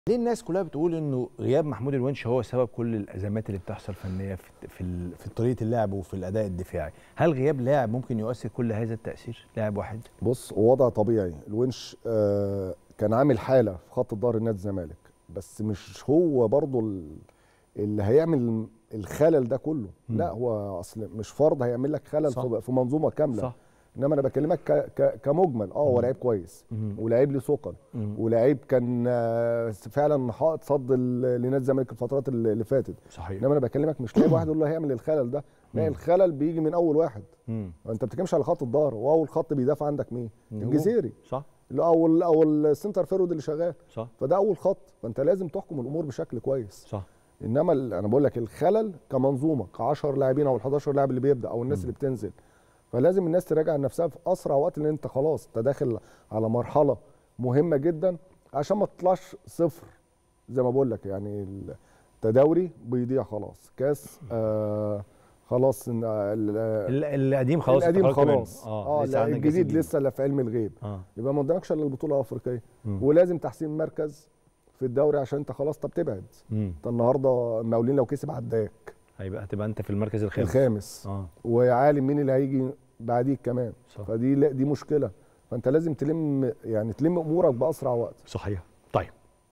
ليه الناس كلها بتقول انه غياب محمود الونش هو سبب كل الازمات اللي بتحصل فنيه في في, ال- في طريقه اللعب وفي الاداء الدفاعي هل غياب لاعب ممكن يؤثر كل هذا التاثير لاعب واحد بص هو وضع طبيعي الونش آه كان عامل حاله في خط الظهر نادي الزمالك بس مش هو برضه ال- اللي هيعمل الخلل ده كله مم. لا هو اصل مش فرض هيعمل لك خلل صح. في- في منظومه كامله صح انما انا بكلمك ك ك كمجمل اه هو مم. لعيب كويس مم. ولعيب ليه ثقل مم. ولعيب كان آه، فعلا حائط صد ال- لنادي الزمالك الفترات اللي اللي فاتت صحيح انما انا بكلمك مش لاعب واحد هو اللي هيعمل الخلل ده لا مم. الخلل بيجي من اول واحد مم. انت بتتكلمش على خط الظهر واول خط بيدافع عندك مين الهجوم. الجزيري صح اللي او ال- او السنتر فيرود اللي شغال صح فده اول خط فانت لازم تحكم الامور بشكل كويس صح انما ال- انا بقول لك الخلل كمنظومه ك 10 لاعبين او ال 11 لاعب اللي بيبدا او الناس مم. اللي بتنزل فلازم الناس تراجع نفسها في اسرع وقت لان انت خلاص انت داخل على مرحله مهمه جدا عشان ما تطلعش صفر زي ما بقول لك يعني ال- التدوري بيضيع خلاص كاس آه خلاص إن- ال- ال- القديم خلاص القديم اتخرجت منه. خلاص اه اه لسه لا عندك الجديد جديد. لسه اللي في علم الغيب اه يبقى ما قدامكش الا البطوله الافريقيه مم. ولازم تحسين مركز في الدوري عشان انت خلاص طب تبعد مم. انت النهارده المقاولين لو كسب عداك هيبقى هتبقى انت في المركز الخامس الخامس اه وعالم مين اللي هيجي بعديك كمان صح فدي لا دي مشكله فانت لازم تلم يعني تلم امورك باسرع وقت صحيح طيب